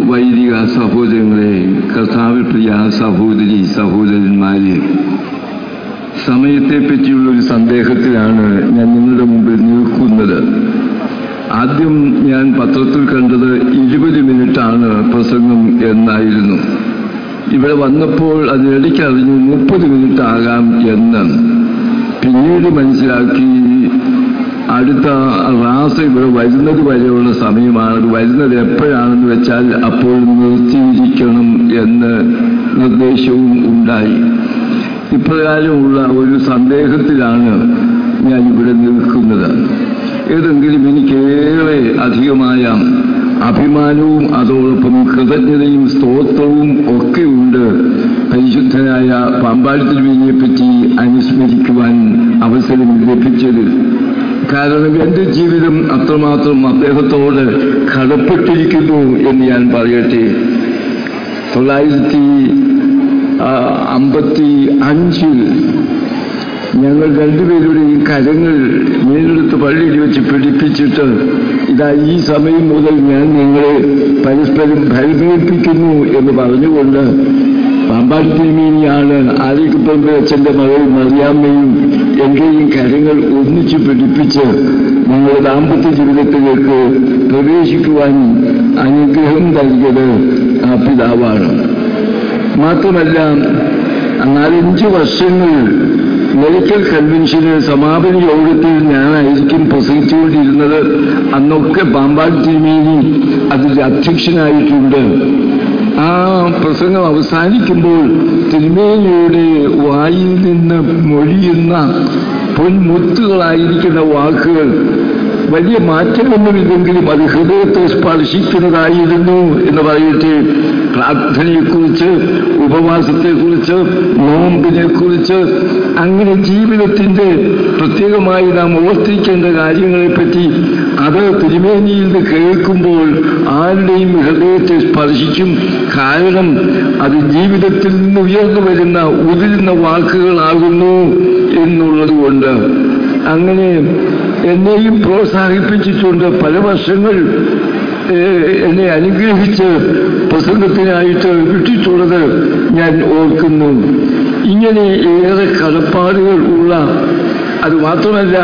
വൈദിക സഹോദരങ്ങളെ കർത്താവിൽ പ്രിയ സഹോദരി സഹോദരന്മാരെ സമയത്തെ പറ്റിയുള്ള ഒരു സന്ദേഹത്തിലാണ് ഞാൻ നിങ്ങളുടെ മുമ്പിൽ നിൽക്കുന്നത് ആദ്യം ഞാൻ പത്രത്തിൽ കണ്ടത് ഇരുപത് മിനിറ്റാണ് പ്രസംഗം എന്നായിരുന്നു ഇവിടെ വന്നപ്പോൾ അതിനിടയ്ക്ക് അറിഞ്ഞു മുപ്പത് മിനിറ്റ് ആകാം എന്ന് പിന്നീട് മനസ്സിലാക്കി അടുത്ത റാസ ഇവിടെ വരുന്നത് വരെയുള്ള സമയമാണ് അത് വരുന്നത് എപ്പോഴാണെന്ന് വെച്ചാൽ അപ്പോൾ നിർത്തിയിരിക്കണം എന്ന് നിർദ്ദേശവും ഉണ്ടായി ഇപ്രകാരമുള്ള ഒരു സന്ദേഹത്തിലാണ് ഞാൻ ഇവിടെ നിൽക്കുന്നത് ഏതെങ്കിലും എനിക്കേറെ അധികമായ അഭിമാനവും അതോടൊപ്പം കൃതജ്ഞതയും സ്തോത്രവും ഒക്കെ ഉണ്ട് പരിശുദ്ധനായ പാമ്പാടിത്തിരുവിനെ പറ്റി അനുസ്മരിക്കുവാൻ അവസരം ലഭിച്ചത് കാരണം എൻ്റെ ജീവിതം അത്രമാത്രം അദ്ദേഹത്തോട് കടപ്പെട്ടിരിക്കുന്നു എന്ന് ഞാൻ പറയട്ടെ തൊള്ളായിരത്തി അമ്പത്തി അഞ്ചിൽ ഞങ്ങൾ രണ്ടുപേരുടെയും കരങ്ങൾ മേലെടുത്ത് പള്ളിയിൽ വെച്ച് പിടിപ്പിച്ചിട്ട് ഇതാ ഈ സമയം മുതൽ ഞാൻ നിങ്ങളെ പരസ്പരം ഭരമേൽപ്പിക്കുന്നു എന്ന് പറഞ്ഞുകൊണ്ട് പാമ്പാടി തിരുമേനിയാണ് ആലിക്കുപ്പമ്പ അച്ഛൻ്റെ മകൾ മറിയാമ്മയും എൻ്റെയും കരങ്ങൾ ഒന്നിച്ചു പിടിപ്പിച്ച് ഞങ്ങളുടെ ദാമ്പത്യ ജീവിതത്തിലേക്ക് പ്രവേശിക്കുവാൻ അനുഗ്രഹം നൽകിയത് ആ പിതാവാണ് മാത്രമല്ല നാലഞ്ച് വർഷങ്ങൾ മെഡിക്കൽ കൺവെൻഷന് സമാപന യോഗത്തിൽ ഞാനായിരിക്കും പ്രസംഗിച്ചുകൊണ്ടിരുന്നത് അന്നൊക്കെ പാമ്പാട് തിരുമേനി അതിൽ അധ്യക്ഷനായിട്ടുണ്ട് ആ പ്രസംഗം അവസാനിക്കുമ്പോൾ തിരുമേനിയുടെ വായിൽ നിന്ന് മൊഴിയുന്ന പൊൻമുത്തുകളായിരിക്കുന്ന വാക്കുകൾ വലിയ മാറ്റമൊന്നുമില്ലെങ്കിലും അത് ഹൃദയത്തെ സ്പർശിക്കുന്നതായിരുന്നു എന്ന് പറയട്ടെ പ്രാർത്ഥനയെക്കുറിച്ച് ഉപവാസത്തെക്കുറിച്ച് നോമ്പിനെക്കുറിച്ച് അങ്ങനെ ജീവിതത്തിന്റെ പ്രത്യേകമായി നാം ഓർത്തിക്കേണ്ട കാര്യങ്ങളെപ്പറ്റി അത് തിരുമേനിയിൽ നിന്ന് കേൾക്കുമ്പോൾ ആരുടെയും ഹൃദയത്തെ സ്പർശിക്കും കാരണം അത് ജീവിതത്തിൽ നിന്ന് ഉയർന്നു വരുന്ന ഉതിരുന്ന വാക്കുകളാകുന്നു എന്നുള്ളതുകൊണ്ട് അങ്ങനെ എന്നെയും പ്രോത്സാഹിപ്പിച്ചിട്ടുണ്ട് പല വർഷങ്ങൾ എന്നെ അനുഗ്രഹിച്ച് പ്രസംഗത്തിനായിട്ട് വിട്ടിട്ടുള്ളത് ഞാൻ ഓർക്കുന്നു ഇങ്ങനെ ഏറെ കടപ്പാടുകൾ ഉള്ള അത് മാത്രമല്ല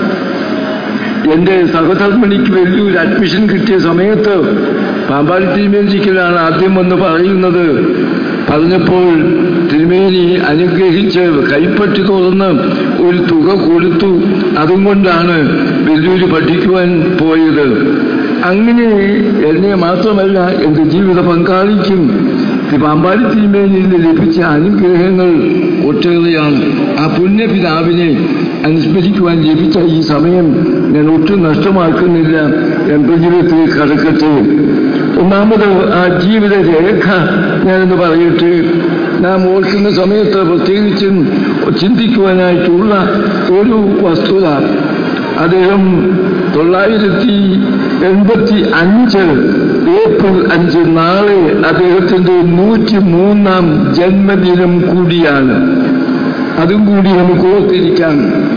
എൻ്റെ സഹധർമ്മിണിക്ക് വലിയൊരു അഡ്മിഷൻ കിട്ടിയ സമയത്ത് പാമ്പാടി തിരുമേനിക്കലാണ് ആദ്യം വന്ന് പറയുന്നത് പറഞ്ഞപ്പോൾ തിരുമേനി അനുഗ്രഹിച്ച് കൈപ്പറ്റി തുറന്ന് ഒരു തുക കൊടുത്തു അതും കൊണ്ടാണ് വലിയൊരു പഠിക്കുവാൻ പോയത് അങ്ങനെ എന്നെ മാത്രമല്ല എൻ്റെ ജീവിത പങ്കാളിക്കും പാമ്പാടി തിരുമേനിയിൽ നിന്ന് ലഭിച്ച അനുഗ്രഹങ്ങൾ ഒട്ടേറെയാണ് ആ പുണ്യപിതാവിനെ അനുസ്മരിക്കുവാൻ ലഭിച്ച ഈ സമയം ഞാൻ ഒട്ടും നഷ്ടമാക്കുന്നില്ല എൻ്റെ ജീവിതത്തിലേക്ക് കടക്കട്ടെ ഒന്നാമത് ആ ജീവിത രേഖ ഞാനെന്ന് പറയട്ടെ നാം ഓർക്കുന്ന സമയത്ത് പ്രത്യേകിച്ചും ചിന്തിക്കുവാനായിട്ടുള്ള ഒരു വസ്തുത അദ്ദേഹം തൊള്ളായിരത്തി എൺപത്തി അഞ്ച് ഏപ്രിൽ അഞ്ച് നാളെ അദ്ദേഹത്തിന്റെ നൂറ്റി മൂന്നാം ജന്മദിനം കൂടിയാണ് അതും കൂടി നമുക്ക് ഓർത്തിരിക്കാം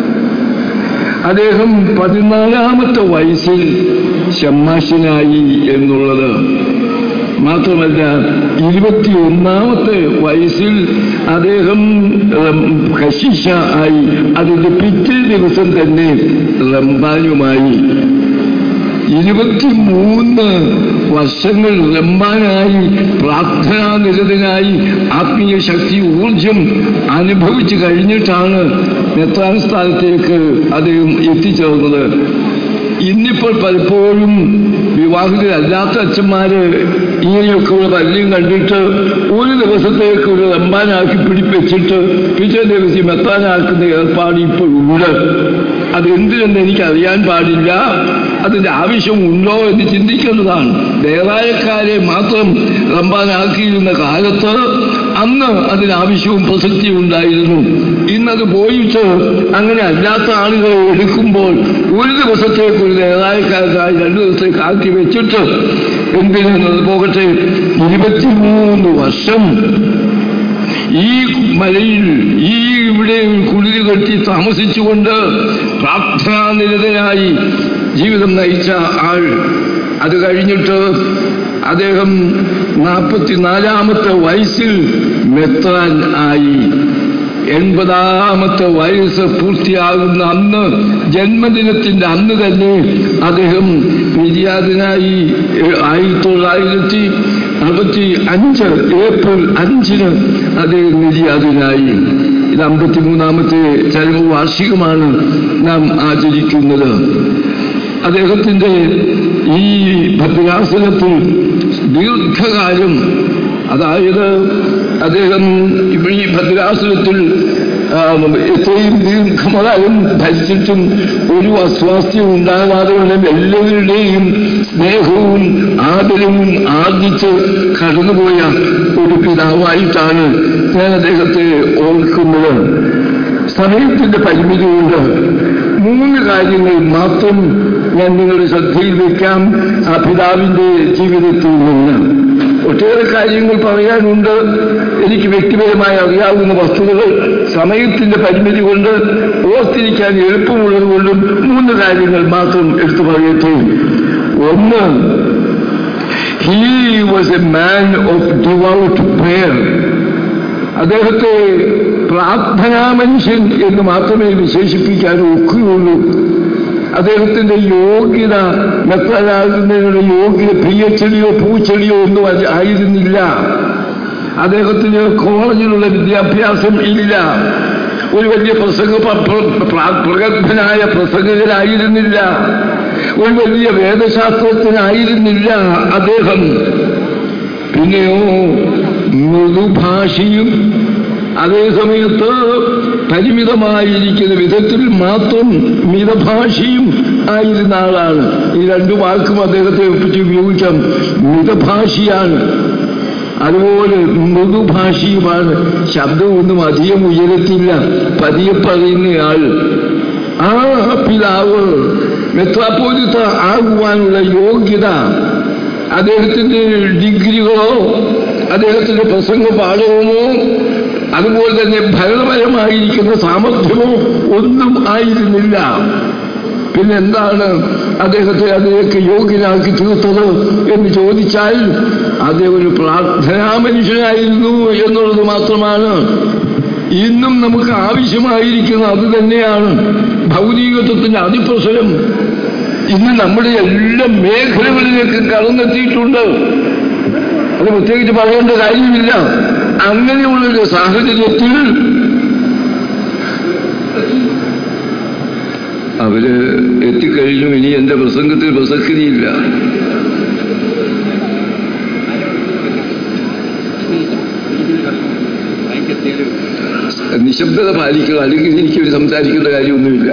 അദ്ദേഹം പതിനാലാമത്തെ വയസ്സിൽ ഷമ്മാശനായി എന്നുള്ളത് മാത്രമല്ല ഇരുപത്തിയൊന്നാമത്തെ വയസ്സിൽ അദ്ദേഹം കശിഷ ആയി അതിന്റെ പിറ്റേ ദിവസം തന്നെ റംബാനുമായി ഇരുപത്തിമൂന്ന് വർഷങ്ങൾ റംബാനായി പ്രാർത്ഥനാനിരതനായി ആത്മീയ ശക്തി ഊർജം അനുഭവിച്ചു കഴിഞ്ഞിട്ടാണ് നെത്രാൻ സ്ഥാനത്തേക്ക് അദ്ദേഹം എത്തിച്ചേർന്നത് ഇന്നിപ്പോൾ പലപ്പോഴും വിവാഹിതരല്ലാത്ത അച്ഛന്മാര് ഇങ്ങനെയൊക്കെയുള്ള പലരും കണ്ടിട്ട് ഒരു ദിവസത്തേക്ക് ഒരു റമ്പാനാക്കി പിടിപ്പിച്ചിട്ട് പിറ്റേ ദിവസം എത്താനാക്കുന്ന ഏർപ്പാട് ഇപ്പോൾ ഉണ്ട് അതെന്തിനെന്ന് എനിക്കറിയാൻ പാടില്ല അതിന്റെ ആവശ്യമുണ്ടോ എന്ന് ചിന്തിക്കേണ്ടതാണ് ദേവാലയക്കാരെ മാത്രം റമ്പാനാക്കിയിരുന്ന കാലത്ത് അന്ന് അതിനാവശ്യവും പ്രസക്തിയും ഉണ്ടായിരുന്നു ഇന്നത് പോയിട്ട് അങ്ങനെ അല്ലാത്ത ആളുകളെ എടുക്കുമ്പോൾ ഒരു ദിവസത്തേക്ക് ഒരു ദേവാലയക്കാരനായി രണ്ടു ദിവസത്തേക്ക് ആക്കി വെച്ചിട്ട് എന്തിനെന്നത് പോകട്ടെ ഇരുപത്തിമൂന്ന് വർഷം ഈ മലയിൽ ഈ ഇവിടെ കുളിര് കെട്ടി താമസിച്ചുകൊണ്ട് പ്രാർത്ഥനാനിരതനായി ജീവിതം നയിച്ച ആൾ അത് കഴിഞ്ഞിട്ട് അദ്ദേഹം നാൽപ്പത്തിനാലാമത്തെ വയസ്സിൽ മെത്രാൻ ആയി എൺപതാമത്തെ വയസ്സ് പൂർത്തിയാകുന്ന അന്ന് ജന്മദിനത്തിന്റെ അന്ന് തന്നെ അദ്ദേഹം നിര്യാതനായി ആയിരത്തി തൊള്ളായിരത്തി അറുപത്തി അഞ്ച് ഏപ്രിൽ അഞ്ചിന് അദ്ദേഹം നിര്യാതനായി ഇത് അമ്പത്തിമൂന്നാമത്തെ ചരമ വാർഷികമാണ് നാം ആചരിക്കുന്നത് അദ്ദേഹത്തിന്റെ ഈ ഭദ്രാസനത്തിൽ ദീർഘകാലം അതായത് അദ്ദേഹം ഈ ഭദ്രാസനത്തിൽ എത്രയും ദീർഘമകാലം ഭരിച്ചിട്ടും ഒരു അസ്വാസ്ഥ്യം ഉണ്ടാകാതെ എല്ലാവരുടെയും സ്നേഹവും ആദരവും ആർജിച്ച് കടന്നുപോയ ഒരു പിതാവായിട്ടാണ് ഞാൻ അദ്ദേഹത്തെ ഓർക്കുന്നത് സമയത്തിന്റെ പരിമിതി കൊണ്ട് മൂന്ന് കാര്യങ്ങൾ മാത്രം ഞാൻ നിങ്ങളുടെ ശ്രദ്ധയിൽ വയ്ക്കാം ആ പിതാവിന്റെ ജീവിതത്തിൽ നിന്ന് ഒട്ടേറെ കാര്യങ്ങൾ പറയാനുണ്ട് എനിക്ക് വ്യക്തിപരമായി അറിയാവുന്ന വസ്തുതകൾ സമയത്തിന്റെ പരിമിതി കൊണ്ട് ഓർത്തിരിക്കാൻ എളുപ്പമുള്ളത് കൊണ്ടും മൂന്ന് കാര്യങ്ങൾ മാത്രം എടുത്തു പറയട്ടെ ഒന്ന് he was a man of devout prayer അദ്ദേഹത്തെ പ്രാർത്ഥനാ മനുഷ്യൻ എന്ന് മാത്രമേ വിശേഷിപ്പിക്കാൻ ഒക്കുകയുള്ളൂ അദ്ദേഹത്തിന്റെ യോഗ്യത മെത്തലാകുന്നതിനുള്ള യോഗ്യത പ്രിയച്ചെടിയോ പൂച്ചെടിയോ ഒന്നും ആയിരുന്നില്ല അദ്ദേഹത്തിന് കോളേജിലുള്ള വിദ്യാഭ്യാസം ഇല്ല ഒരു വലിയ പ്രസംഗ പ്രഗത്ഭനായ പ്രസംഗകനായിരുന്നില്ല ഒരു വലിയ വേദശാസ്ത്രത്തിനായിരുന്നില്ല അദ്ദേഹം പിന്നെയോ മൃദുഭാഷയും അതേ സമയത്ത് പരിമിതമായിരിക്കുന്ന വിധത്തിൽ മാത്രം മിതഭാഷയും ആയിരുന്ന ആളാണ് ഈ രണ്ടു വാക്കും അദ്ദേഹത്തെ ഒപ്പിച്ച് ഉപയോഗിക്കാം മിതഭാഷിയാണ് അതുപോലെ മൃദുഭാഷിയുമാണ് ശബ്ദമൊന്നും അധികം ഉയരത്തില്ല പതിയെ പറയുന്നയാൾ ആ പിതാവ് മെത്രാപ്പോലിത്ത ആകുവാനുള്ള യോഗ്യത അദ്ദേഹത്തിന്റെ ഡിഗ്രികളോ അദ്ദേഹത്തിന്റെ പ്രസംഗ പാഠവുമോ അതുപോലെ തന്നെ ഭരണപരമായിരിക്കുന്ന സാമർഥ്യമോ ഒന്നും ആയിരുന്നില്ല പിന്നെന്താണ് അദ്ദേഹത്തെ അതിലേക്ക് യോഗ്യനാക്കി തീർത്തത് എന്ന് ചോദിച്ചാൽ അദ്ദേഹം ഒരു പ്രാർത്ഥനാ മനുഷ്യനായിരുന്നു എന്നുള്ളത് മാത്രമാണ് ഇന്നും നമുക്ക് ആവശ്യമായിരിക്കുന്ന അത് തന്നെയാണ് ഭൗതികത്വത്തിന്റെ അതിപ്രസരം ഇന്ന് നമ്മുടെ എല്ലാ മേഖലകളിലേക്ക് കടന്നെത്തിയിട്ടുണ്ട് അത് പ്രത്യേകിച്ച് പറയേണ്ട കാര്യമില്ല അങ്ങനെയുള്ളൊരു സാഹചര്യത്തിൽ അവര് എത്തിക്കഴിഞ്ഞു ഇനി എന്റെ പ്രസംഗത്തിൽ പ്രസക്തിയില്ല നിശബ്ദത പാലിക്കുക അല്ലെങ്കിൽ എനിക്ക് സംസാരിക്കേണ്ട കാര്യമൊന്നുമില്ല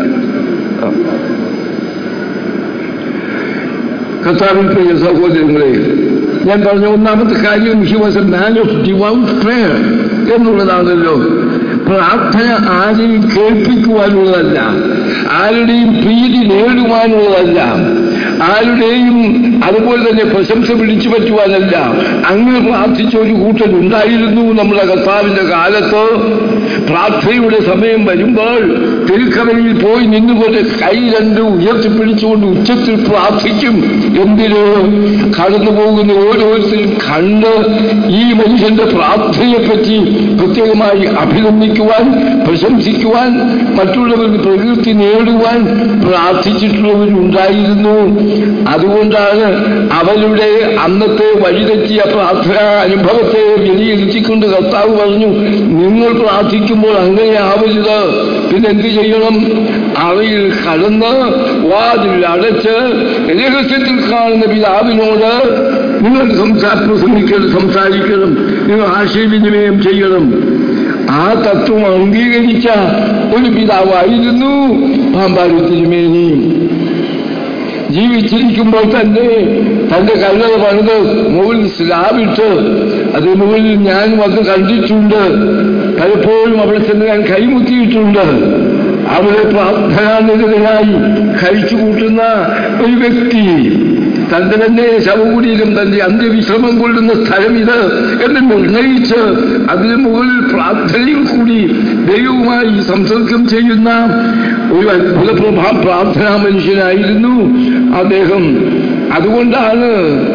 കർത്താവിൽ പ്രിയ സഹോദരങ്ങളെ ഞാൻ പറഞ്ഞ ഒന്നാമത്തെ കാര്യം he was a man of devout prayer എന്നുള്ളതാണല്ലോ പ്രാർത്ഥന ആരെയും കേൾപ്പിക്കുവാനുള്ളതല്ല ആരുടെയും പ്രീതി നേടുവാനുള്ളതല്ല ആരുടെയും അതുപോലെ തന്നെ പ്രശംസ പിടിച്ചു പറ്റുവാനല്ല അങ്ങ് പ്രാർത്ഥിച്ച ഒരു കൂട്ടൻ ഉണ്ടായിരുന്നു നമ്മുടെ കർത്താവിന്റെ കാലത്ത് പ്രാർത്ഥനയുടെ സമയം വരുമ്പോൾ തിരുക്കവലിൽ പോയി നിന്നുകൊണ്ട് കൈ രണ്ട് ഉയർത്തിപ്പിടിച്ചുകൊണ്ട് ഉച്ചത്തിൽ പ്രാർത്ഥിക്കും എന്തിന് കടന്നു പോകുന്ന ഓരോരുത്തരും കണ്ട് ഈ മനുഷ്യന്റെ പ്രാർത്ഥനയെപ്പറ്റി പ്രത്യേകമായി അഭിനന്ദിക്കുവാൻ പ്രശംസിക്കുവാൻ മറ്റുള്ളവർക്ക് പ്രകൃതി നേടുവാൻ പ്രാർത്ഥിച്ചിട്ടുള്ളവരുണ്ടായിരുന്നു അതുകൊണ്ടാണ് അവരുടെ അന്നത്തെ വഴിതെറ്റിയ പ്രാർത്ഥന അനുഭവത്തെ വിലയിരുത്തിക്കൊണ്ട് കർത്താവ് പറഞ്ഞു നിങ്ങൾ പ്രാർത്ഥിക്കുമ്പോൾ അങ്ങനെ ആവരുത് പിന്നെന്ത് ചെയ്യണം അവയിൽ കടന്ന് വാതിൽ അടച്ച് രഹസ്യത്തിൽ കാണുന്ന പിതാവിനോട് നിങ്ങൾ സംസാ പ്രസംഗിക്കണം സംസാരിക്കണം നിങ്ങൾ ആശയവിനിമയം ചെയ്യണം ആ തത്വം അംഗീകരിച്ച ഒരു പിതാവായിരുന്നു പാമ്പാടി തിരുമേനിയും ജീവിച്ചിരിക്കുമ്പോൾ തന്നെ തന്റെ കല്ലറ പണിത് മുകളിൽ സ്ലാബിട്ട് അത് മുകളിൽ ഞാൻ വന്ന് കണ്ടിട്ടുണ്ട് പലപ്പോഴും അവിടെ ചെന്ന് ഞാൻ കൈമുത്തിയിട്ടുണ്ട് അവിടെ പ്രാർത്ഥനാനിരതനായി കഴിച്ചു കൂട്ടുന്ന ഒരു വ്യക്തി തന്റെ തന്നെ ശവകുടീരം തന്റെ അന്ത്യവിശ്രമം കൊള്ളുന്ന സ്ഥലം ഇത് എന്ന് നിർണയിച്ച് അതിന് മുകളിൽ പ്രാർത്ഥനയിൽ കൂടി ദൈവവുമായി സംസർഗം ചെയ്യുന്ന ഒരു അത്ഭുതപ്രഭാ പ്രാർത്ഥനാ മനുഷ്യനായിരുന്നു അദ്ദേഹം അതുകൊണ്ടാണ്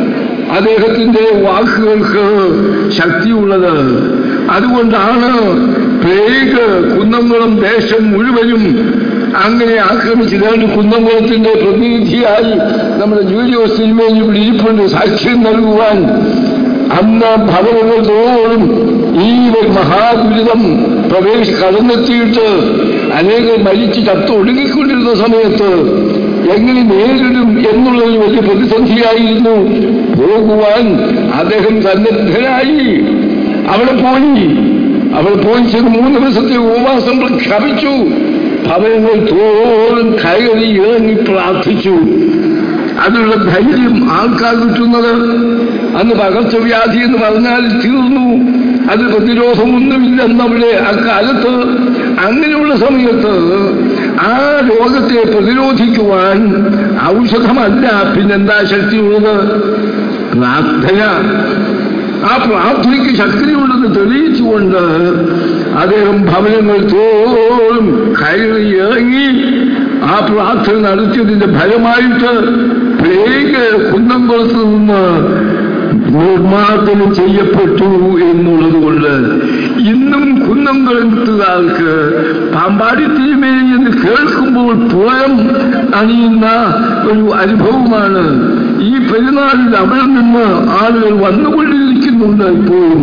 അദ്ദേഹത്തിന്റെ വാക്കുകൾക്ക് ശക്തിയുള്ളത് അതുകൊണ്ടാണ് പ്ലേഗ് കുന്നംകുളം ദേശം മുഴുവനും അങ്ങനെ ആക്രമിച്ചതാണ് കുന്നംകുളത്തിന്റെ പ്രതിനിധിയായി നമ്മുടെ ജൂലിയോ സിനിമയിൽ ഇവിടെ ഇരിപ്പുണ്ട് സാക്ഷ്യം നൽകുവാൻ അന്ന് ഭവനങ്ങൾ തോറും ഈ ഒരു മഹാദുരിതം പ്രവേശി കടന്നെത്തിയിട്ട് അനേകം മരിച്ച് ചത്ത് ഒടുങ്ങിക്കൊണ്ടിരുന്ന സമയത്ത് എങ്ങനെ നേരിടും എന്നുള്ളൊരു വലിയ പ്രതിസന്ധിയായിരുന്നു പോകുവാൻ അദ്ദേഹം സന്നദ്ധനായി അവിടെ പോയി അവിടെ പോയി ചെന്ന് മൂന്ന് ദിവസത്തെ ഉപവാസം പ്രഖ്യാപിച്ചു ഭവനങ്ങൾ തോറും കയറി ഇറങ്ങി പ്രാർത്ഥിച്ചു അതിനുള്ള ധൈര്യം ആൾക്കാർ കിട്ടുന്നത് അന്ന് പകർച്ചവ്യാധി എന്ന് പറഞ്ഞാൽ തീർന്നു അത് പ്രതിരോധമൊന്നുമില്ലെന്നവിടെ അക്കാലത്ത് അങ്ങനെയുള്ള സമയത്ത് ആ രോഗത്തെ പ്രതിരോധിക്കുവാൻ ഔഷധമല്ല പിന്നെന്താ ശക്തിയുള്ളത് പ്രാർത്ഥന ആ പ്രാർത്ഥനയ്ക്ക് ശക്തിയുണ്ടെന്ന് തെളിയിച്ചുകൊണ്ട് അദ്ദേഹം ഭവനങ്ങൾ തോറും കയറി ഇറങ്ങി ആ പ്രാർത്ഥന നടത്തിയതിന്റെ ഫലമായിട്ട് പ്ലേഗ് കുന്നംകുളത്ത് നിന്ന് നിർമ്മാർജ്ജനം ചെയ്യപ്പെട്ടു എന്നുള്ളത് കൊണ്ട് ഇന്നും കുന്നംകുളത്തുകാർക്ക് പാമ്പാടി തിരുമേനി എന്ന് കേൾക്കുമ്പോൾ പുഴം അണിയുന്ന ഒരു അനുഭവമാണ് ഈ പെരുന്നാളിൽ അവിടെ നിന്ന് ആളുകൾ വന്നുകൊണ്ടിരിക്കുന്നുണ്ട് ഇപ്പോഴും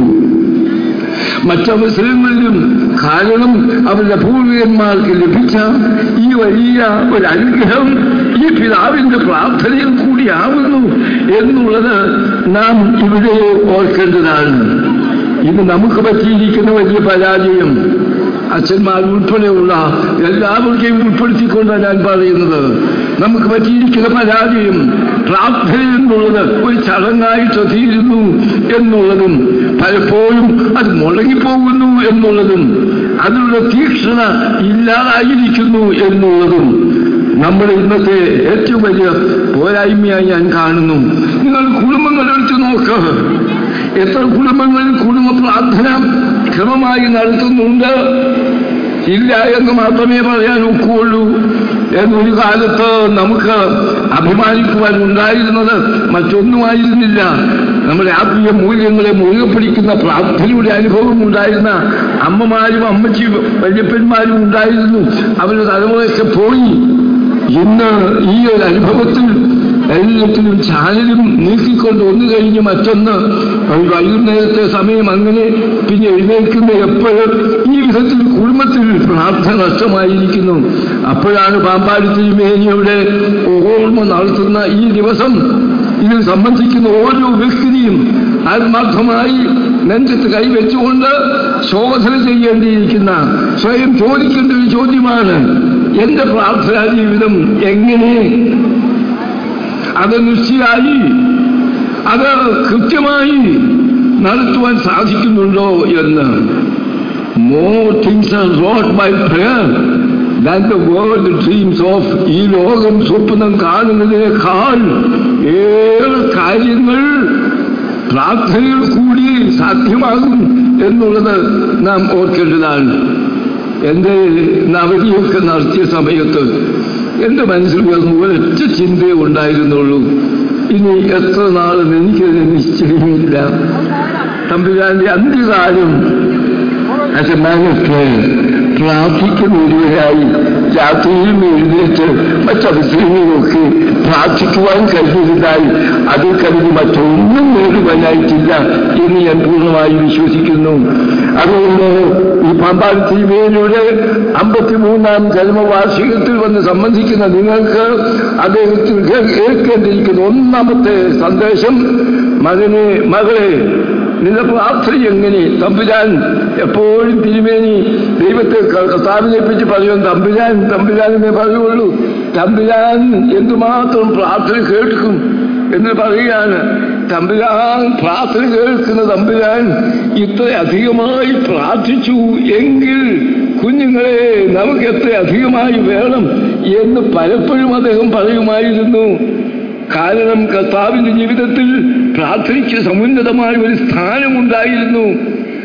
മറ്റവസരങ്ങളിലും കാരണം അവരുടെ പൂർവികന്മാർക്ക് ലഭിച്ച ഈ വലിയ ഒരു അനുഗ്രഹം ഈ പിതാവിന്റെ പ്രാർത്ഥനയിൽ കൂടിയാവുന്നു എന്നുള്ളത് നാം ഇവിടെ ഓർക്കേണ്ടതാണ് ഇത് നമുക്ക് പറ്റിയിരിക്കുന്ന വലിയ പരാജയം അച്ഛന്മാർ ഉൾപ്പെടെയുള്ള എല്ലാവർക്കെയും ഉൾപ്പെടുത്തിക്കൊണ്ടാണ് ഞാൻ പറയുന്നത് നമുക്ക് പറ്റിയിരിക്കുന്ന പരാജയം പ്രാർത്ഥന എന്നുള്ളത് ഒരു ചടങ്ങായിട്ട് തീരുന്നു എന്നുള്ളതും പലപ്പോഴും അത് മുടങ്ങിപ്പോകുന്നു എന്നുള്ളതും അതിനുള്ള തീക്ഷ്ണത ഇല്ലാതായിരിക്കുന്നു എന്നുള്ളതും നമ്മുടെ ഇന്നത്തെ ഏറ്റവും വലിയ പോരായ്മയായി ഞാൻ കാണുന്നു നിങ്ങൾ കുടുംബങ്ങളെടുത്ത് നോക്കുക എത്ര കുടുംബങ്ങളിൽ കുടുംബ പ്രാർത്ഥന ക്രമമായി നടത്തുന്നുണ്ട് ഇല്ല എന്ന് മാത്രമേ പറയാൻ ഒക്കുള്ളൂ എന്നൊരു കാലത്ത് നമുക്ക് അഭിമാനിക്കുവാൻ ഉണ്ടായിരുന്നത് മറ്റൊന്നുമായിരുന്നില്ല നമ്മുടെ ആത്മീയ മൂല്യങ്ങളെ മുറുകെ പിടിക്കുന്ന പ്രാർത്ഥനയുടെ അനുഭവം ഉണ്ടായിരുന്ന അമ്മമാരും അമ്മച്ചി വല്യപ്പന്മാരും ഉണ്ടായിരുന്നു അവരുടെ തലമുറയൊക്കെ പോയി ഇന്ന് ഈ ഒരു അനുഭവത്തിൽ എല്ലാത്തിലും ചാനലും നീക്കിക്കൊണ്ട് ഒന്ന് കഴിഞ്ഞ് മറ്റൊന്ന് ഒരു വൈകുന്നേരത്തെ സമയം അങ്ങനെ പിന്നെ എഴുന്നേൽക്കുന്ന എപ്പോഴും ഈ വിധത്തിൽ കുടുംബത്തിൽ പ്രാർത്ഥന നഷ്ടമായിരിക്കുന്നു അപ്പോഴാണ് പാമ്പാടി തിരുമേനിയുടെ ഓർമ്മ നടത്തുന്ന ഈ ദിവസം ഇതിൽ സംബന്ധിക്കുന്ന ഓരോ വ്യക്തിയും ആത്മാർത്ഥമായി നെഞ്ചത്ത് കൈവച്ചുകൊണ്ട് ശോധന ചെയ്യേണ്ടിയിരിക്കുന്ന സ്വയം ചോദിക്കേണ്ട ഒരു ചോദ്യമാണ് എന്റെ പ്രാർത്ഥനാ ജീവിതം എങ്ങനെ അത് നിശ്ചയായി അത് കൃത്യമായി നടത്തുവാൻ സാധിക്കുന്നുണ്ടോ എന്ന് more things are wrought by prayer than the world dreams of ഈ ലോകം സ്വപ്നം കാണുന്നതിനേക്കാൾ ഏറെ കാര്യങ്ങൾ പ്രാർത്ഥനയിൽ കൂടി സാധ്യമാകും എന്നുള്ളത് നാം ഓർക്കേണ്ടതാണ് എന്റെ നവതിയൊക്കെ നടത്തിയ സമയത്ത് എന്റെ മനസ്സിൽ വരുന്ന ഒരൊറ്റ ചിന്തയെ ഉണ്ടായിരുന്നുള്ളൂ ഇനി എത്ര നാളെന്ന് എനിക്കതിന് നിശ്ചയമില്ല തമ്പുരാന്റെ അന്ത്യകാലം as a man of prayer പ്രാർത്ഥിക്കുന്ന ഒരുവരായി രാത്രിയിലും എഴുന്നേറ്റ് മറ്റവസരങ്ങളിലൊക്കെ പ്രാർത്ഥിക്കുവാൻ കഴിഞ്ഞതിനായി അതിൽ കരുതി മറ്റൊന്നും നേടുവാനായിട്ടില്ല എന്ന് ഞാൻ പൂർണ്ണമായി വിശ്വസിക്കുന്നു അതുകൊണ്ട് ഈ പാമ്പാടി തിരുമേനിയുടെ അമ്പത്തിമൂന്നാം ജന്മവാർഷികത്തിൽ വന്ന് സംബന്ധിക്കുന്ന നിങ്ങൾക്ക് അദ്ദേഹത്തിൽ കേൾക്കേണ്ടിയിരിക്കുന്ന ഒന്നാമത്തെ സന്ദേശം മകനെ മകളെ നിന്റെ പ്രാർത്ഥന എങ്ങനെ തമ്പുരാൻ എപ്പോഴും തിരുമേനി ദൈവത്തെ കർത്താവിനെ പറ്റി പറയും തമ്പുരാൻ തമ്പുരാനെ പറയുള്ളൂ തമ്പുരാൻ എന്തുമാത്രം പ്രാർത്ഥന കേൾക്കും എന്ന് പറയുകയാണ് തമ്പുരാൻ പ്രാർത്ഥന കേൾക്കുന്ന തമ്പുരാൻ ഇത്ര അധികമായി പ്രാർത്ഥിച്ചു എങ്കിൽ കുഞ്ഞുങ്ങളെ നമുക്ക് എത്ര അധികമായി വേണം എന്ന് പലപ്പോഴും അദ്ദേഹം പറയുമായിരുന്നു കാരണം കർത്താവിന്റെ ജീവിതത്തിൽ പ്രാർത്ഥനയ്ക്ക് സമുന്നതമായ ഒരു സ്ഥാനമുണ്ടായിരുന്നു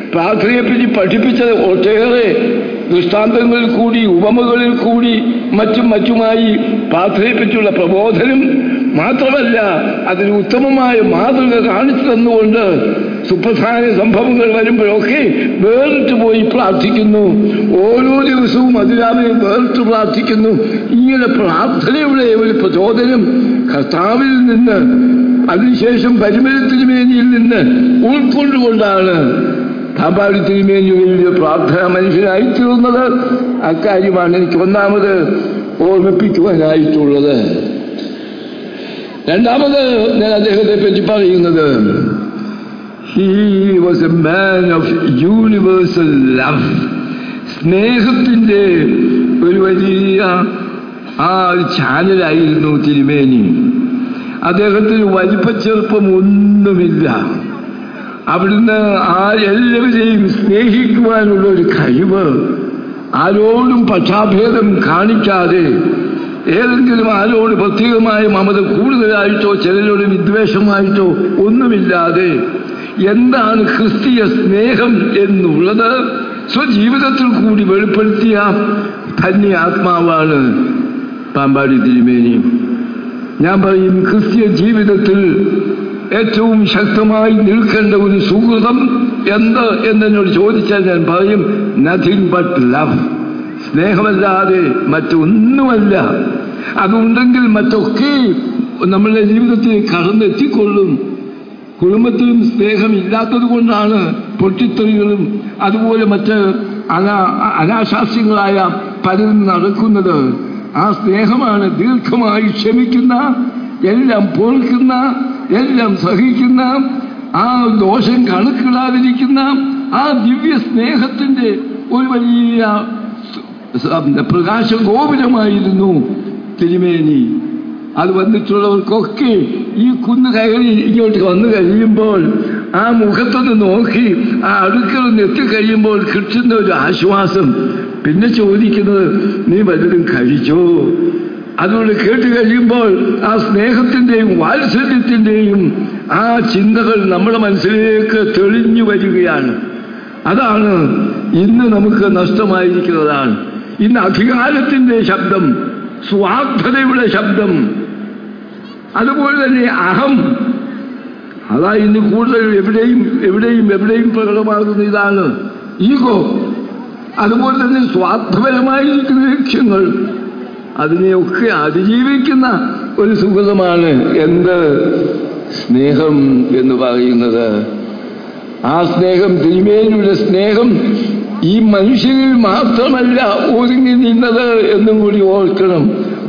പ്രാർത്ഥനയെപ്പറ്റി പഠിപ്പിച്ച ഒട്ടേറെ ദൃഷ്ടാന്തങ്ങളിൽ കൂടി ഉപമകളിൽ കൂടി മറ്റും മറ്റുമായി പ്രാർത്ഥനയെപ്പറ്റിയുള്ള പ്രബോധനം മാത്രമല്ല അതിന് ഉത്തമമായ മാതൃക കാണിച്ചു തന്നുകൊണ്ട് സുപ്രധാന സംഭവങ്ങൾ വരുമ്പോഴൊക്കെ വേറിട്ട് പോയി പ്രാർത്ഥിക്കുന്നു ഓരോ ദിവസവും അതിരാവിലെ വേറിട്ട് പ്രാർത്ഥിക്കുന്നു ഇങ്ങനെ പ്രാർത്ഥനയുടെ ഒരു പ്രചോദനം കർത്താവിൽ നിന്ന് അതിനുശേഷം പരിമല തിരുമേനിയിൽ നിന്ന് ഉൾക്കൊണ്ടുകൊണ്ടാണ് കാപ്പാടി തിരുമേനി വലിയ പ്രാർത്ഥന മനുഷ്യനായി തീർന്നത് അക്കാര്യമാണ് എനിക്ക് ഒന്നാമത് ഓർമ്മിപ്പിക്കുവാനായിട്ടുള്ളത് രണ്ടാമത് ഞാൻ അദ്ദേഹത്തെ പറ്റി പറയുന്നത് he was a man of universal love സ്നേഹത്തിന്റെ ഒരു വലിയ ആ ഒരു ചാനലായിരുന്നു തിരുമേനി അദ്ദേഹത്തിന് വലിപ്പച്ചെറുപ്പം ഒന്നുമില്ല അവിടുന്ന് ആ എല്ലാവരെയും സ്നേഹിക്കുവാനുള്ള ഒരു കഴിവ് ആരോടും പക്ഷാഭേദം കാണിക്കാതെ ഏതെങ്കിലും ആരോട് പ്രത്യേകമായ മമത കൂടുതലായിട്ടോ ചിലരോട് വിദ്വേഷമായിട്ടോ ഒന്നുമില്ലാതെ എന്താണ് ക്രിസ്തീയ സ്നേഹം എന്നുള്ളത് സ്വജീവിതത്തിൽ കൂടി വെളിപ്പെടുത്തിയ ധന്യ ആത്മാവാണ് പാമ്പാടി തിരുമേനി ഞാൻ പറയും ക്രിസ്തീയ ജീവിതത്തിൽ ഏറ്റവും ശക്തമായി നിൽക്കേണ്ട ഒരു സുഹൃതം എന്ത് എന്നോട് ചോദിച്ചാൽ ഞാൻ പറയും നത്തിങ് ബട്ട് ലവ് സ്നേഹമല്ലാതെ മറ്റൊന്നുമല്ല അതുണ്ടെങ്കിൽ മറ്റൊക്കെ നമ്മളുടെ ജീവിതത്തിൽ കടന്നെത്തിക്കൊള്ളും കുടുംബത്തിലും സ്നേഹമില്ലാത്തത് കൊണ്ടാണ് പൊട്ടിത്തെറികളും അതുപോലെ മറ്റ് അനാ അനാശാസ്യങ്ങളായ പലരും നടക്കുന്നത് ആ സ്നേഹമാണ് ദീർഘമായി ക്ഷമിക്കുന്ന എല്ലാം പൊറുക്കുന്ന എല്ലാം സഹിക്കുന്ന ആ ദോഷം കണക്കിടാതിരിക്കുന്ന ആ ദിവ്യ സ്നേഹത്തിന്റെ ഒരു വലിയ പ്രകാശ ഗോപുരമായിരുന്നു തിരുമേനി അത് വന്നിട്ടുള്ളവർക്കൊക്കെ ഈ കുന്ന് കയറി ഇങ്ങോട്ട് വന്നു കഴിയുമ്പോൾ ആ മുഖത്തൊന്ന് നോക്കി ആ അടുക്കളൊന്ന് എത്തിക്കഴിയുമ്പോൾ കിട്ടുന്ന ഒരു ആശ്വാസം പിന്നെ ചോദിക്കുന്നത് നീ വല്ലതും കഴിച്ചോ അതുകൊണ്ട് കേട്ട് കഴിയുമ്പോൾ ആ സ്നേഹത്തിന്റെയും വാത്സല്യത്തിന്റെയും ആ ചിന്തകൾ നമ്മുടെ മനസ്സിലേക്ക് തെളിഞ്ഞു വരികയാണ് അതാണ് ഇന്ന് നമുക്ക് നഷ്ടമായിരിക്കുന്നതാണ് ഇന്ന് അധികാരത്തിന്റെ ശബ്ദം സ്വാർത്ഥതയുടെ ശബ്ദം അതുപോലെ തന്നെ അഹം അതാ ഇന്ന് കൂടുതൽ എവിടെയും എവിടെയും എവിടെയും പ്രകടമാകുന്ന ഇതാണ് ഈഗോ അതുപോലെ തന്നെ സ്വാർത്ഥപരമായിരിക്കുന്ന ലക്ഷ്യങ്ങൾ അതിനെയൊക്കെ അതിജീവിക്കുന്ന ഒരു സുഹൃതമാണ് എന്ത് സ്നേഹം എന്ന് പറയുന്നത് ആ സ്നേഹം തിരുമേനിയുടെ സ്നേഹം ഈ മനുഷ്യരിൽ മാത്രമല്ല ഒതുങ്ങി നിന്നത് എന്നും കൂടി ഓർക്കണം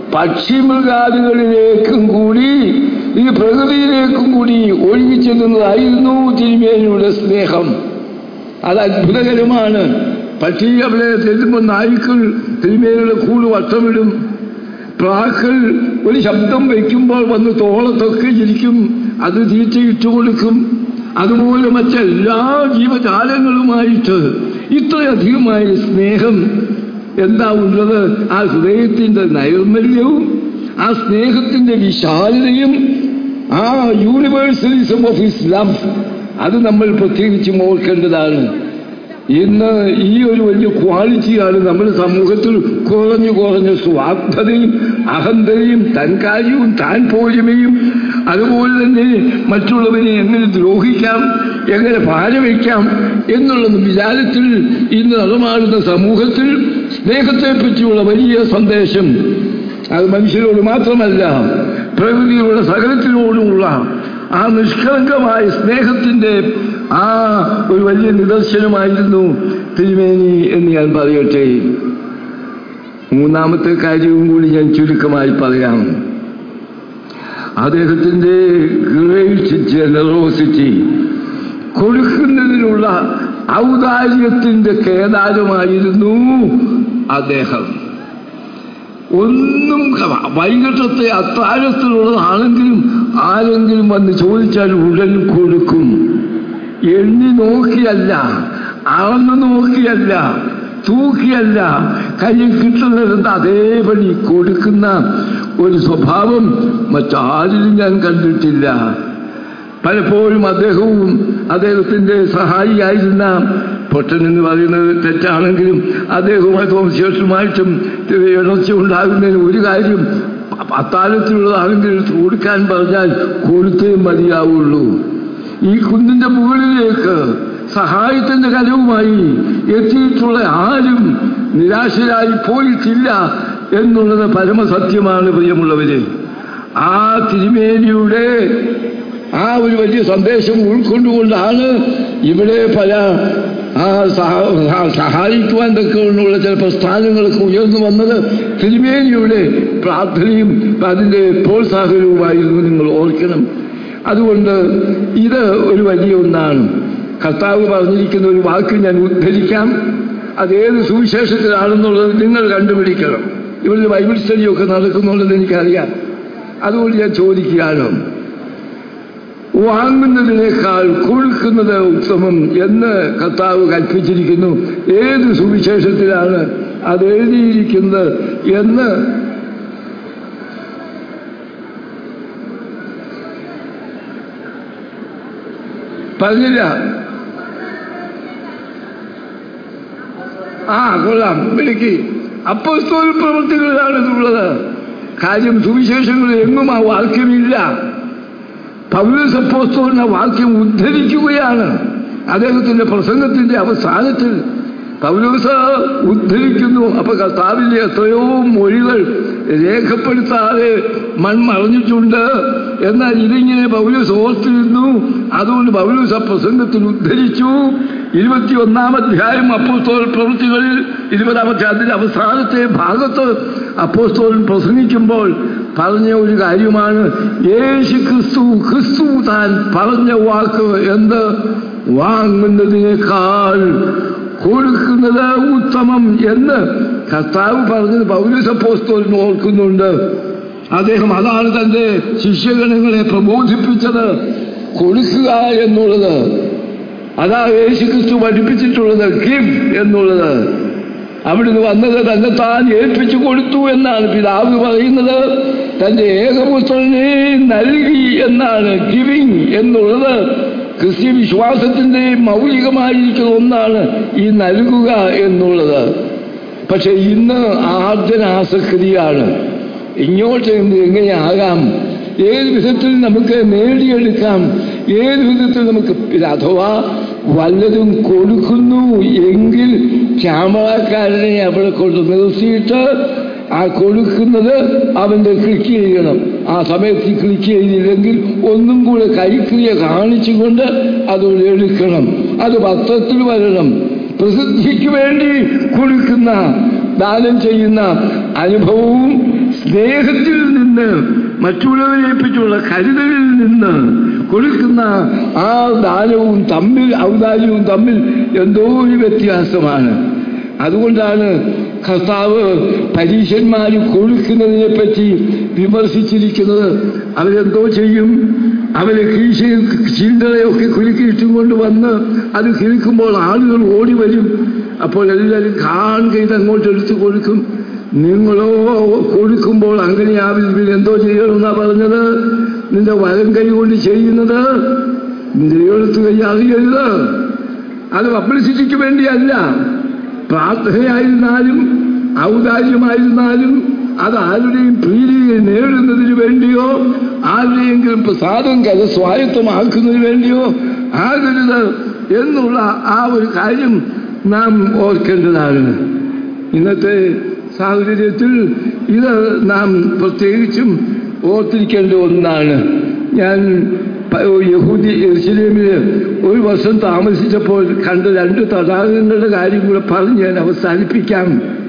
പക്ഷിമൃഗാദികളിലേക്കും കൂടി ഈ പ്രകൃതിയിലേക്കും കൂടി ഒഴുകി ചെല്ലുന്നതായിരുന്നു തിരുമേനിയുടെ സ്നേഹം അത് അത്ഭുതകരമാണ് പക്ഷി അവിടെ ചെല്ലുമ്പോൾ നായ്ക്കൾ തിരുമേനിയുടെ കൂട് വട്ടമിടും പ്രാക്കൾ ഒരു ശബ്ദം വയ്ക്കുമ്പോൾ വന്ന് തോളത്തൊക്കെ ഇരിക്കും അത് തീറ്റ ഇട്ടുകൊടുക്കും അതുപോലെ മറ്റെല്ലാ ജീവജാലങ്ങളുമായിട്ട് ഇത്രയധികമായ സ്നേഹം എന്താ ഉള്ളത് ആ ഹൃദയത്തിന്റെ നൈർമല്യവും ആ സ്നേഹത്തിന്റെ വിശാലതയും ആ യൂണിവേഴ്സലിസം ഓഫ് ഹിസ് ലവ് അത് നമ്മൾ പ്രത്യേകിച്ചും ഓർക്കേണ്ടതാണ് ഇന്ന് ഈ ഒരു വലിയ ക്വാളിറ്റിയാണ് നമ്മുടെ സമൂഹത്തിൽ കുറഞ്ഞു കുറഞ്ഞ സ്വാർത്ഥതയും അഹന്തയും തൻകാര്യവും താൻ പോരുമയും അതുപോലെ തന്നെ മറ്റുള്ളവരെ എങ്ങനെ ദ്രോഹിക്കാം എങ്ങനെ ഭാരവയ്ക്കാം എന്നുള്ള വിചാരത്തിൽ ഇന്ന് നടമാടുന്ന സമൂഹത്തിൽ സ്നേഹത്തെ പറ്റിയുള്ള വലിയ സന്ദേശം അത് മനുഷ്യരോട് മാത്രമല്ല പ്രകൃതിയുടെ സകലത്തിനോടുമുള്ള ആ നിഷ്കളങ്കമായ സ്നേഹത്തിന്റെ ആ ഒരു വലിയ നിദർശനമായിരുന്നു തിരുമേനി എന്ന് ഞാൻ പറയട്ടെ മൂന്നാമത്തെ കാര്യവും കൂടി ഞാൻ ചുരുക്കമായി പറയാം അദ്ദേഹത്തിന്റെ ഗ്രേറ്റ് ജനറോസിറ്റി കൊടുക്കുന്നതിനുള്ള ഔദാര്യത്തിന്റെ കേദാരമായിരുന്നു അദ്ദേഹം ഒന്നും വൈകിട്ടത്തെ അത്താഴത്തിലുള്ളതാണെങ്കിലും ആരെങ്കിലും വന്ന് ചോദിച്ചാൽ ഉടൻ കൊടുക്കും എണ്ണി നോക്കിയല്ല അളന്നു നോക്കിയല്ല തൂക്കിയല്ല കയ്യിൽ കിട്ടുന്നത് അതേപടി കൊടുക്കുന്ന ഒരു സ്വഭാവം മറ്റാരിലും ഞാൻ കണ്ടിട്ടില്ല പലപ്പോഴും അദ്ദേഹവും അദ്ദേഹത്തിന്റെ സഹായിയായിരുന്ന പൊട്ടൻ എന്ന് പറയുന്നത് തെറ്റാണെങ്കിലും അദ്ദേഹവുമായി തോമശേഷുമായിട്ടും ഇടർച്ച ഉണ്ടാകുന്നതിന് ഒരു കാര്യം അത്താഴത്തിലുള്ളതാണെങ്കിൽ കൊടുക്കാൻ പറഞ്ഞാൽ കൊടുത്തേ മതിയാവുള്ളൂ ഈ കുന്നിന്റെ മുകളിലേക്ക് സഹായത്തിന്റെ കരവുമായി എത്തിയിട്ടുള്ള ആരും നിരാശരായി പോയിട്ടില്ല എന്നുള്ളത് പരമസത്യമാണ് പ്രിയമുള്ളവരെ ആ തിരുമേനിയുടെ ആ ഒരു വലിയ സന്ദേശം ഉൾക്കൊണ്ടുകൊണ്ടാണ് ഇവിടെ പല ആ സഹായിക്കുവാൻ തക്കവണ്ണമുള്ള ചില പ്രസ്ഥാനങ്ങളൊക്കെ ഉയർന്നു വന്നത് തിരുമേനിയുടെ പ്രാർത്ഥനയും അതിൻ്റെ പ്രോത്സാഹനവുമായിരുന്നു നിങ്ങൾ ഓർക്കണം അതുകൊണ്ട് ഇത് ഒരു വലിയ ഒന്നാണ് കർത്താവ് പറഞ്ഞിരിക്കുന്ന ഒരു വാക്ക് ഞാൻ ഉദ്ധരിക്കാം അതേത് സുവിശേഷത്തിലാണെന്നുള്ളത് നിങ്ങൾ കണ്ടുപിടിക്കണം ഇവിടെ ബൈബിൾ സ്റ്റഡിയൊക്കെ നടക്കുന്നുള്ളത് എനിക്കറിയാം അതുകൊണ്ട് ഞാൻ ചോദിക്കുകയാണ് വാങ്ങുന്നതിനേക്കാൾ കൊടുക്കുന്നത് ഉത്തമം എന്ന് കർത്താവ് കൽപ്പിച്ചിരിക്കുന്നു ഏത് സുവിശേഷത്തിലാണ് അത് എഴുതിയിരിക്കുന്നത് എന്ന് പറഞ്ഞില്ല ആ കൊള്ളാം വിളിക്ക് അപ്പോസ്തോൽ പ്രവൃത്തികളിലാണ് ഇതുള്ളത് കാര്യം സുവിശേഷങ്ങളിൽ എങ്ങും ആ വാക്യമില്ല പൗലോസ് അപ്പോസ്തോലിന് വാക്യം ഉദ്ധരിക്കുകയാണ് അദ്ദേഹത്തിന്റെ പ്രസംഗത്തിന്റെ അവസാനത്തിൽ പൗലോസ് ഉദ്ധരിക്കുന്നു അപ്പൊ കർത്താവിന്റെ എത്രയോ മൊഴികൾ രേഖപ്പെടുത്താതെ മൺമറഞ്ഞിട്ടുണ്ട് എന്നാൽ ഇതിങ്ങനെ പൗലോസ് ഓർത്തിരുന്നു അതുകൊണ്ട് പൗലോസ് ആ പ്രസംഗത്തിൽ ഉദ്ധരിച്ചു ഇരുപത്തി ഒന്നാം അധ്യായം അപ്പോസ്തോൽ പ്രവൃത്തികളിൽ ഇരുപതാമത്തെ അതിന്റെ അവസാനത്തെ ഭാഗത്ത് അപ്പോസ്തോലൻ പ്രസംഗിക്കുമ്പോൾ പറഞ്ഞ ഒരു കാര്യമാണ് യേശു ക്രിസ്തു ക്രിസ്തു താൻ പറഞ്ഞ വാക്ക് എന്ത് വാങ്ങുന്നതിനേക്കാൾ കൊടുക്കുന്നത് ഉത്തമം എന്ന് കർത്താവ് പറഞ്ഞത് പൗരസപ്പോസ്തോലിന് ഓർക്കുന്നുണ്ട് അദ്ദേഹം അതാണ് തന്റെ ശിഷ്യഗണങ്ങളെ പ്രബോധിപ്പിച്ചത് കൊടുക്കുക എന്നുള്ളത് അതാ യേശു ക്രിസ്തു പഠിപ്പിച്ചിട്ടുള്ളത് ഗിഫ് എന്നുള്ളത് അവിടുന്ന് വന്നത് തന്നെ താൻ ഏൽപ്പിച്ചു കൊടുത്തു എന്നാണ് പിതാവ് പറയുന്നത് തന്റെ ഏകപുത്രനെ നൽകി എന്നാണ് ഗിവിങ് എന്നുള്ളത് ക്രിസ്ത്യ വിശ്വാസത്തിന്റെ മൗലികമായിരിക്കുന്ന ഒന്നാണ് ഈ നൽകുക എന്നുള്ളത് പക്ഷെ ഇന്ന് ആർജനാസക്തിയാണ് ഇങ്ങോട്ട് എങ്ങനെയാകാം ഏത് വിധത്തിൽ നമുക്ക് നേടിയെടുക്കാം ഏത് വിധത്തിൽ നമുക്ക് അഥവാ വല്ലതും കൊടുക്കുന്നു എങ്കിൽ ക്യാമറക്കാരനെ അവിടെ കൊണ്ട് നിർത്തിയിട്ട് ആ കൊടുക്കുന്നത് അവന്റെ ക്ലിക്ക് ചെയ്യണം ആ സമയത്ത് ക്ലിക്ക് ചെയ്തില്ലെങ്കിൽ ഒന്നും കൂടെ കൈക്രിയ കാണിച്ചുകൊണ്ട് അത് എടുക്കണം അത് പത്രത്തിൽ വരണം പ്രസിദ്ധിക്ക് വേണ്ടി കൊടുക്കുന്ന ദാനം ചെയ്യുന്ന അനുഭവവും സ്നേഹത്തിൽ നിന്ന് മറ്റുള്ളവരെ പറ്റിയുള്ള കരുതലിൽ നിന്ന് കൊടുക്കുന്ന ആ ദാനവും തമ്മിൽ ഔദാര്യവും തമ്മിൽ എന്തോ ഒരു വ്യത്യാസമാണ് അതുകൊണ്ടാണ് കർത്താവ് പരീക്ഷന്മാർ കൊടുക്കുന്നതിനെ പറ്റി വിമർശിച്ചിരിക്കുന്നത് അവരെന്തോ ചെയ്യും അവരെ കീശ ചീണ്ടളയൊക്കെ കുലുക്കിയിട്ടും കൊണ്ട് വന്ന് അത് കിളിക്കുമ്പോൾ ആളുകൾ ഓടി വരും അപ്പോൾ എല്ലാവരും കാണുക ഇത് അങ്ങോട്ട് എടുത്തു കൊടുക്കും നിങ്ങളോ കൊടുക്കുമ്പോൾ അങ്ങനെയാവില്ല പിന്നെ എന്തോ ചെയ്യണമെന്നാ പറഞ്ഞത് നിന്റെ വലം കൈ കൊണ്ട് ചെയ്യുന്നത് നിന്റെ എഴുത്ത് കൈ അറിയരുത് അത് പബ്ലിസിറ്റിക്ക് വേണ്ടിയല്ല പ്രാർത്ഥനയായിരുന്നാലും ഔദാര്യമായിരുന്നാലും അത് ആരുടെയും പ്രീതിയെ നേടുന്നതിന് വേണ്ടിയോ ആരുടെയെങ്കിലും പ്രസാദം കഥ സ്വായത്തമാക്കുന്നതിന് വേണ്ടിയോ ആകരുത് എന്നുള്ള ആ ഒരു കാര്യം നാം ഓർക്കേണ്ടതാണ് ഇന്നത്തെ സാഹചര്യത്തിൽ ഇത് നാം പ്രത്യേകിച്ചും ഓർത്തിരിക്കേണ്ട ഒന്നാണ് ഞാൻ യഹൂദി എർശിലേമില് ഒരു വർഷം താമസിച്ചപ്പോൾ കണ്ട രണ്ട് തടാകങ്ങളുടെ കാര്യം കൂടെ പറഞ്ഞ് ഞാൻ അവസാനിപ്പിക്കാം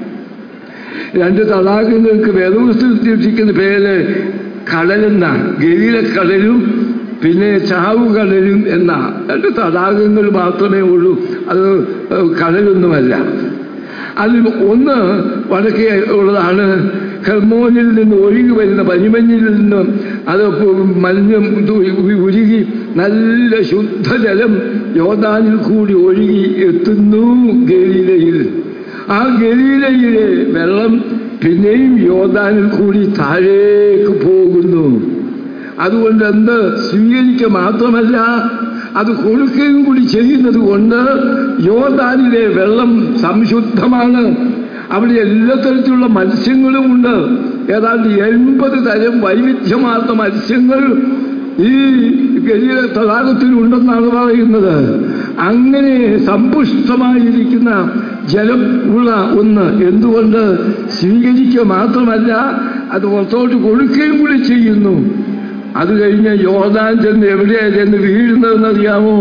രണ്ട് തടാകങ്ങൾക്ക് വേദപുസ്തകത്തിരിക്കുന്ന പേര് കടലെന്ന ഗലീല കടലും പിന്നെ ചാവു കടലും എന്ന രണ്ട് തടാകങ്ങൾ മാത്രമേ ഉള്ളൂ അത് കടലൊന്നുമല്ല അതിൽ ഒന്ന് വടക്കേ ഉള്ളതാണ് ഹെർമോനിൽ നിന്ന് ഒഴുകി വരുന്ന പനിമഞ്ഞിൽ നിന്ന് അത് മഞ്ഞ് ഉരുകി നല്ല ശുദ്ധജലം യോദാനിൽ കൂടി ഒഴുകി എത്തുന്നു ഗലീലയിൽ ആ ഗലീലയിലെ വെള്ളം പിന്നെയും യോദാനിൽ കൂടി താഴേക്ക് പോകുന്നു അതുകൊണ്ട് എന്ത് സ്വീകരിക്കുക മാത്രമല്ല അത് കൊടുക്കുകയും കൂടി ചെയ്യുന്നത് കൊണ്ട് യോർദാനിലെ വെള്ളം സംശുദ്ധമാണ് അവിടെ എല്ലാ തരത്തിലുള്ള മത്സ്യങ്ങളും ഉണ്ട് ഏതാണ്ട് എൺപത് തരം വൈവിധ്യമാർന്ന മത്സ്യങ്ങൾ ഈ ഗലീല തടാകത്തിലുണ്ടെന്നാണ് പറയുന്നത് അങ്ങനെ സമ്പുഷ്ടമായിരിക്കുന്ന ജലം ഉള്ള ഒന്ന് എന്തുകൊണ്ട് സ്വീകരിക്കുക മാത്രമല്ല അത് പുറത്തോട്ട് കൊടുക്കുകയും കൂടി ചെയ്യുന്നു അത് കഴിഞ്ഞ് യോർദാൻ ചെന്ന് എവിടെയാ ചെന്ന് വീഴുന്നതെന്ന് അറിയാമോ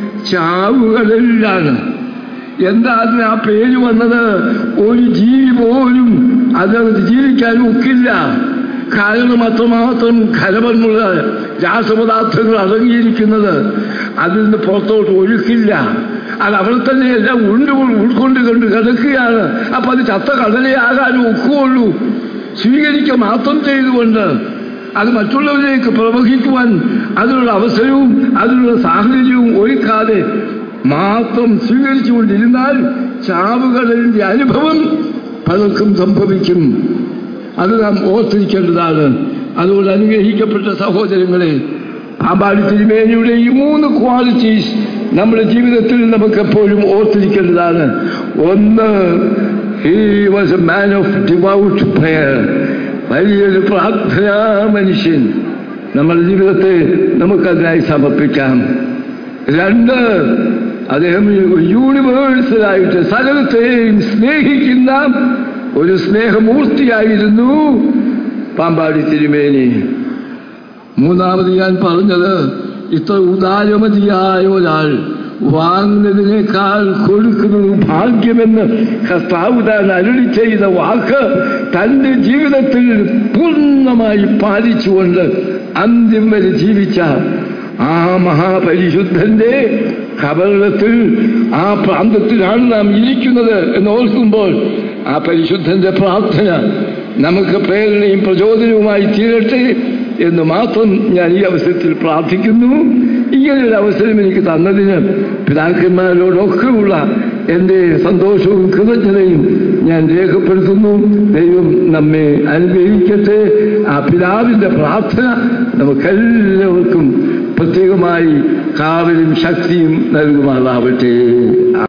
ചാവുകളിലാണ് എന്താ അതിന് ആ പേര് വന്നത് ഒരു ജീവി പോലും അതിനകത്ത് ജീവിക്കാൻ ഒക്കില്ല കാരണം അത്രമാത്രം ഖരമെന്നുള്ള രാസപദാർത്ഥങ്ങൾ അടങ്ങിയിരിക്കുന്നത് അതിൽ നിന്ന് പുറത്തോട്ട് ഒഴുക്കില്ല അത് അവിടെ തന്നെ എല്ലാം ഉണ്ട് ഉൾക്കൊണ്ട് കൊണ്ട് കിടക്കുകയാണ് അപ്പൊ അത് ചത്ത കടലയാകാനും ഒക്കുള്ളൂ സ്വീകരിക്കുക മാത്രം ചെയ്തുകൊണ്ട് അത് മറ്റുള്ളവരിലേക്ക് പ്രവഹിക്കുവാൻ അതിനുള്ള അവസരവും അതിനുള്ള സാഹചര്യവും ഒരുക്കാതെ മാത്രം സ്വീകരിച്ചുകൊണ്ടിരുന്നാൽ ചാവുകളിന്റെ അനുഭവം പലർക്കും സംഭവിക്കും അത് നാം ഓർത്തിരിക്കേണ്ടതാണ് അതുകൊണ്ട് അനുഗ്രഹിക്കപ്പെട്ട സഹോദരങ്ങളെ പാമ്പാടി തിരുമേനിയുടെ ഈ മൂന്ന് ക്വാളിറ്റീസ് നമ്മുടെ ജീവിതത്തിൽ നമുക്ക് എപ്പോഴും ഓർത്തിരിക്കേണ്ടതാണ് ഒന്ന് he was a man of devout prayer വലിയൊരു പ്രാർത്ഥനാ മനുഷ്യൻ നമ്മുടെ ജീവിതത്തെ നമുക്കതിനായി സമർപ്പിക്കാം രണ്ട് അദ്ദേഹം യൂണിവേഴ്സലായിട്ട് സകലത്തെയും സ്നേഹിക്കുന്ന ഒരു സ്നേഹമൂർത്തിയായിരുന്നു പാമ്പാടി തിരുമേനി മൂന്നാമത് ഞാൻ പറഞ്ഞത് ഇത്ര ഉദാരമതിയായ ഒരാൾ വാങ്ങുന്നതിനേക്കാൾ കൊടുക്കുന്നത് ഭാഗ്യമെന്ന് കർത്താവ് താൻ അരുളി ചെയ്ത വാക്ക് തന്റെ ജീവിതത്തിൽ പൂർണ്ണമായി പാലിച്ചുകൊണ്ട് അന്ത്യം വരെ ജീവിച്ച ആ മഹാപരിശുദ്ധന്റെ കബറിടത്തിൽ ആ പ്രാന്തത്തിലാണ് നാം ഇരിക്കുന്നത് എന്ന് ഓർക്കുമ്പോൾ ആ പരിശുദ്ധന്റെ പ്രാർത്ഥന നമുക്ക് പ്രേരണയും പ്രചോദനവുമായി തീരട്ടെ എന്ന് മാത്രം ഞാൻ ഈ അവസരത്തിൽ പ്രാർത്ഥിക്കുന്നു ഇങ്ങനൊരു അവസരം എനിക്ക് തന്നതിന് പിതാക്കന്മാരോടൊക്കെയുള്ള എൻ്റെ സന്തോഷവും കൃതജ്ഞതയും ഞാൻ രേഖപ്പെടുത്തുന്നു ദൈവം നമ്മെ അനുഗ്രഹിക്കട്ടെ ആ പിതാവിൻ്റെ പ്രാർത്ഥന നമുക്കെല്ലാവർക്കും പ്രത്യേകമായി കാവലും ശക്തിയും നൽകുമാറാവട്ടെ